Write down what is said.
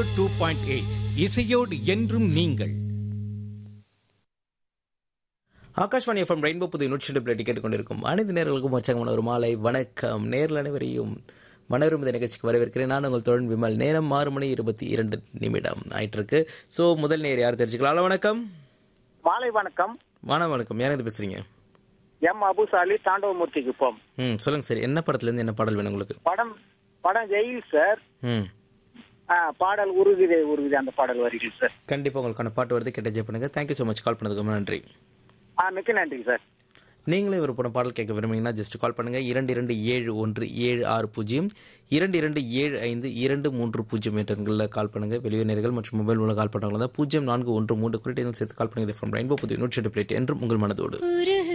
zero two point eight இசையோடு என்றும் நீங்கள் ஆகாஷ்வாணி எஃப்எம் ரெயின்போ புது நூற்றி பிளேட்டி கேட்டுக்கொண்டிருக்கும் அனைத்து நேர்களுக்கும் உற்சாகமான ஒரு மாலை வணக்கம் நேரில் அனைவரையும் மனோரம் இந்த நிகழ்ச்சிக்கு வரவேற்கிறேன் நான் உங்கள் தோழன் விமல் நேரம் ஆறு மணி இருபத்தி இரண்டு நிமிடம் ஆயிட்டு இருக்கு ஸோ முதல் நேர் யார் தெரிஞ்சுக்கலாம் ஹலோ வணக்கம் மாலை வணக்கம் வாணம் வணக்கம் யார் இது பேசுறீங்க எம் அபுசாலி தாண்டவமூர்த்தி குப்பம் ம் சொல்லுங்க சார் என்ன படத்துல இருந்து என்ன பாடல் வேணும் உங்களுக்கு படம் படம் ஜெயில் சார் ம் ஆ, பாடல் உருகுதே உருகுதே அந்த பாடல் வரிகள் சார் கண்டிப்பாக உங்களுக்கான பாட்டு வருது கேட்ட ஜெய் பண்ணுங்க தேங்க்யூ ஸோ மச் கால் பண்ணதுக்கு ரொம்ப நன்றி ஆ மிக்க நன்றி சார் நீங்களே ஒரு படம் பாடல் கேட்க விரும்புனீங்கன்னா ஜஸ்ட் கால் பண்ணுங்க இரண்டு இரண்டு ஏழு ஒன்று ஏழு ஆறு பூஜ்ஜியம் இரண்டு இரண்டு ஏழு ஐந்து இரண்டு மூன்று பூஜ்ஜியம் என்ற எண்களில் கால் பண்ணுங்க வெளியுறவினர்கள் மற்றும் மொபைல் மூலம் கால் பண்ணுறவங்க தான் பூஜ்ஜியம் நான்கு ஒன்று மூன்று குறிட்டு சேர்த்து கால் பண்ணுங்க ஃப்ரம் ரெயின்போ புதிய நூற்றி எட்டு பிளேட் என்றும் உங்கள் மனதோடு